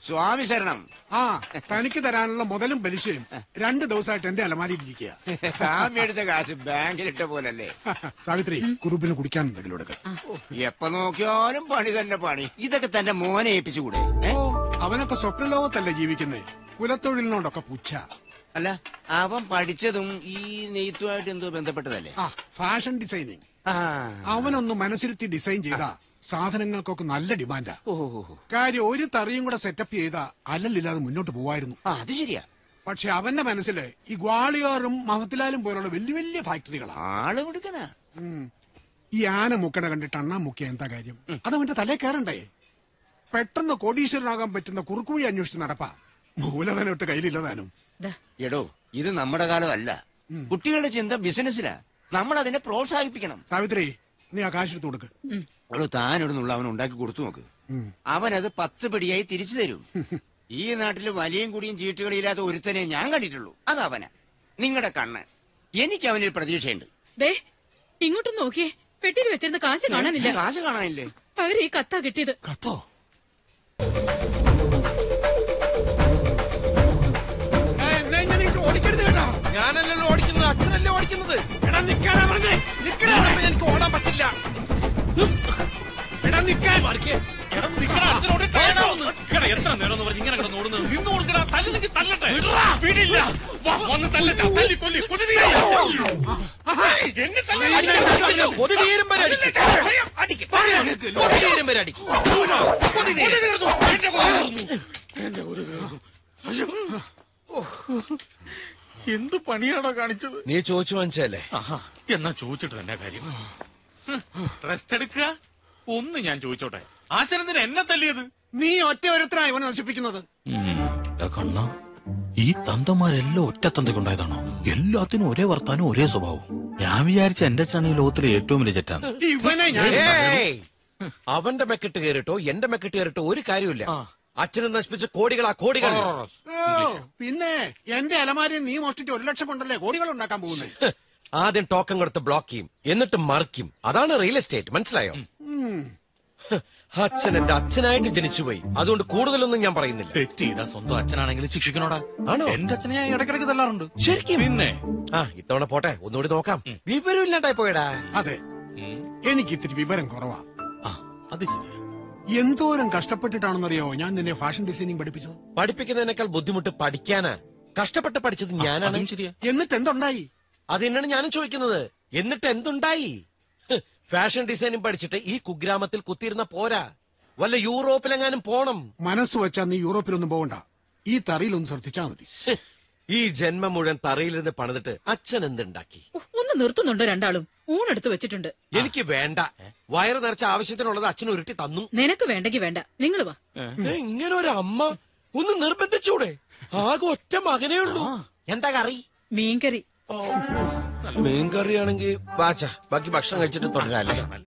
സ്വാമി ശരണം ആ തനിക്ക് തരാനുള്ള മുതലും പലിശയും രണ്ട് ദിവസമായിട്ട് എന്റെ അലമാരിയിൽ ഇരിക്കുക താൻ മേടിച്ച കാശ് ബാങ്കിലിട്ട പോലല്ലേ സാവിത്രി കുറുപ്പിന് കുടിക്കാൻ എന്തെങ്കിലും എടുക്ക എപ്പോ നോക്കിയാലും പണി തന്നെ പണി ഇതൊക്കെ തന്റെ മോനെ ഏൽപ്പിച്ചുകൂടെ ഏ? ഓ അവനൊക്കെ സ്വപ്നലോകത്തല്ലേ ജീവിക്കുന്നേ കുലത്തൊഴിലിനോടൊക്കെ പുച്ഛ അല്ല അവൻ പഠിച്ചതും ഈ നെയ്ത്തുമായിട്ട് എന്തോ ബന്ധപ്പെട്ടതല്ലേ ആ ഫാഷൻ ഡിസൈനിങ് ആ അവനൊന്ന് മനസ്സിരുത്തി ഡിസൈൻ ചെയ്ത സാധനങ്ങൾക്കൊക്കെ നല്ല ഡിമാൻഡാ ഓ കാര്യം ഒരു തറിയും കൂടെ സെറ്റപ്പ് ചെയ്ത അല്ലല്ലില്ലാതെ മുന്നോട്ട് പോവായിരുന്നു ആ അത് ശരിയാ പക്ഷെ അവന്റെ മനസ്സില് ഈ ഗ്വാളിയോറും മഹത്തിലാലും പോലുള്ള വലിയ വലിയ ഫാക്ടറികളാ ആള് കൊടുക്കനാ ഈ ആന മുക്കണ കണ്ടിട്ട് അണ്ണാ മുക്കിയ എന്താ കാര്യം അതവന്റെ തലേ കയറണ്ടേ പെട്ടെന്ന് കോടീശ്വരനാകാൻ പറ്റുന്ന കുറുക്കുവഴി അന്വേഷിച്ച് നടപ്പാ മൂലധനൊട്ട് കയ്യിലില്ലതാനും ദാ, എടോ ഇത് നമ്മുടെ കാലമല്ല കുട്ടികളുടെ ചിന്ത ബിസിനസ്സിലാ നമ്മൾ അതിനെ പ്രോത്സാഹിപ്പിക്കണം സാവിത്രി നീ ആ കാശെടുത്ത് കൊടുക്ക് എടോ താനൊടുന്നുള്ള അവൻ ഉണ്ടാക്കി കൊടുത്തു നോക്ക് അവനത് പത്ത് പടിയായി തിരിച്ചു തരും ഈ നാട്ടിൽ വലിയും കുടിയും ചീട്ടുകളില്ലാത്ത ഒരുത്തനെ ഞാൻ കണ്ടിട്ടുള്ളൂ അത് അവനാ നിങ്ങളുടെ കണ്ണ് എനിക്ക് അവനിൽ പ്രതീക്ഷയുണ്ട് ദേ ഇങ്ങോട്ട് നോക്കിയേ പെട്ടിയിൽ വെച്ചിരുന്ന കാശ് കാണാനില്ല കാശ് കാണാനില്ലേ അവര് ഈ കത്താ കിട്ടിയത് കത്തോ ഓടിക്കരുത് കേട്ടോ ഞാനല്ലല്ലോ ഓടിക്കുന്നത് അച്ഛനല്ലേ ഓടിക്കുന്നത് എടാ നിക്കാനാ പറഞ്ഞേ നിക്കടാ എനിക്ക് ഓടാൻ പറ്റില്ല എടാ നിക്കാൻ എടാ നിക്കടാ അച്ഛനോട് ടയർഡ് ആവുന്നു നിക്കടാ എത്ര നേരം എന്ന് പറഞ്ഞ് ഇങ്ങനെ കിടന്ന് ഓടുന്നത് നിന്ന് കൊടുക്കടാ തല്ലി നിക്ക് തല്ലട്ടെ വീടില്ല വാ, വന്ന് തല്ല തല്ലി കൊല്ലി കൊതി എന്നെ തല്ലി കൊതി തീരും വരെ അടിക്കും. അടിക്കും. കൊതി തീരും വരെ അടിക്കും. കൊതി തീർന്നു എന്റെ കൊതി തീർന്നു എന്ത് പണിയാണോ കാണിച്ചത് നീ ചോദിച്ചു വാങ്ങിച്ചല്ലേ ആഹാ എന്നാ ചോദിച്ചിട്ട് തന്നെ കാര്യം റെസ്റ്റ് എടുക്കുക ഒന്ന് ഞാൻ ചോദിച്ചോട്ടെ ആശാനെന്തിനാ എന്നെ തല്ലിയത് നീ ഒറ്റ ഒരുത്തരാ ഇവനെ നശിപ്പിക്കുന്നത് കണ്ണ ഈ തന്തമാരെല്ലാം ഒറ്റ തന്തയ്ക്കുണ്ടായതാണോ എല്ലാത്തിനും ഒരേ വർത്താനം ഒരേ സ്വഭാവം ഞാൻ വിചാരിച്ച എന്റെ ചാണ് ഈ ലോകത്തിലെ ഏറ്റവും വലിയ ചെറ്റാണ് ഇവനെ ഞാൻ ഏയ്! അവന്റെ മെക്കിട്ട് കയറിട്ടോ എന്റെ മെക്കിട്ട് കയറിട്ടോ ഒരു കാര്യമില്ല അച്ഛനെ നശിപ്പിച്ച കോടികളാ കോടികൾ ഓ, പിന്നെ എന്റെ അലമാരിയിൽ നീ മോഷ്ടിച്ച് ഒരു ലക്ഷം കൊണ്ടല്ലേ കോടികൾ ഉണ്ടാക്കാൻ പോകുന്നത് ഹ്, ആദ്യം ടോക്കൺ കൊടുത്ത് ബ്ലോക്ക് ചെയ്യും എന്നിട്ട് മറിക്കും അതാണ് റിയൽ എസ്റ്റേറ്റ് മനസ്സിലായോ ഹ്, അച്ഛൻ എന്റെ അച്ഛനായിട്ട് ജനിച്ചുപോയി അതുകൊണ്ട് കൂടുതലൊന്നും ഞാൻ പറയുന്നില്ല തെറ്റ് ചെയ്താ സ്വന്തം അച്ഛനാണെങ്കിലും ശിക്ഷിക്കണോടാ ആണോ? എന്റെ അച്ഛനെ ഞാൻ ഇടയ്ക്കിടയ്ക്ക് തല്ലാറുണ്ട് ശരിക്കും പിന്നെ ആ ഇത്തവണ പോട്ടെ ഒന്നുകൂടി നോക്കാം വിവരം ഇല്ലാണ്ടായി പോയടാ അതെ എനിക്ക് ഇത്തിരി വിവരം കുറവാ ആ അത് ശരിയാ എന്തോരം കഷ്ടപ്പെട്ടിട്ടാണെന്നറിയോ ഞാൻ നിന്നെ ഫാഷൻ ഡിസൈനിങ് പഠിപ്പിച്ചത് പഠിപ്പിക്കുന്നതിനേക്കാൾ ബുദ്ധിമുട്ട് പഠിക്കാനാ കഷ്ടപ്പെട്ട് പഠിച്ചത് ഞാനാണ് അതും ശരിയാ എന്നിട്ട് എന്തുണ്ടായി അത് തന്നെയാണ് ഞാനും ചോദിക്കുന്നത് എന്നിട്ട് എന്തുണ്ടായി ഹ്, ഫാഷൻ ഡിസൈനിങ് പഠിച്ചിട്ട് ഈ കുഗ്രാമത്തിൽ കുത്തിയിരുന്ന പോരാ വല്ല യൂറോപ്പിലെങ്ങാനും പോണം മനസ്സ് വെച്ചാ നീ യൂറോപ്പിലൊന്നും പോകണ്ട ഈ തറിയിലൊന്ന് ശ്രദ്ധിച്ചാ മതി ഹ്, ഈ ജന്മം മുഴുവൻ തറയിലിരുന്ന് പണിതിട്ട് അച്ഛൻ എന്തുണ്ടാക്കി ഉഹ്, ഒന്ന് നിർത്തുന്നുണ്ടോ രണ്ടാളും ഊണെടുത്ത് വെച്ചിട്ടുണ്ട് എനിക്ക് വേണ്ട വയറ് നിറച്ച ആവശ്യത്തിനുള്ളത് അച്ഛൻ ഉരുട്ടി തന്നു നിനക്ക് വേണ്ടെങ്കി വേണ്ട നിങ്ങൾ വാ ഏ, ഇങ്ങനെ ഒരു അമ്മ ഒന്ന് നിർബന്ധിച്ചൂടെ ആകെ ഒറ്റ മകനേ ഉള്ളൂ എന്താ കറി മീൻകറി മീൻകറിയാണെങ്കിൽ ബാച്ച ബാക്കി ഭക്ഷണം കഴിച്ചിട്ട് തുടരാല്ലേ